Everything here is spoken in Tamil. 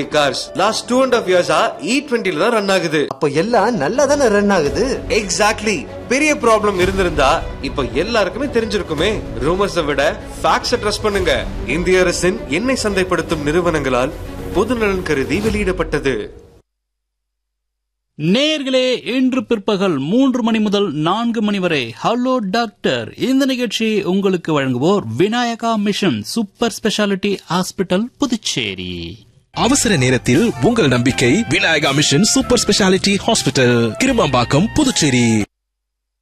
cars last two and half இயர்ஸா இ டுவெண்ட்டில தான் ரன் ஆகுது அப்ப எல்லாம் நல்லா தானே ரன் ஆகுது எக்ஸாக்ட்லி பெரிய ப்ராப்ளம் இருந்திருந்தா இப்ப எல்லாருக்குமே தெரிஞ்சிருக்குமே ரூமர்ஸை விட ஃபேக்ட்ஸை ட்ரஸ்ட் பண்ணுங்க இந்திய அரசின் எண்ணெய் சந்தைப்படுத்தும் நிறுவனங்களால் பொதுநலன் கருதி வெளியிடப்பட்டது நேயர்களே இன்று பிற்பகல் மூன்று மணி முதல் நான்கு மணி வரை ஹலோ டாக்டர் இந்த நிகழ்ச்சி உங்களுக்கு வழங்குவோர் Vinayaka Mission Super Speciality Hospital Puducherry அவசர நேரத்தில் உங்கள் நம்பிக்கை Vinayaka Mission Super Speciality Hospital Kirumampakkam Puducherry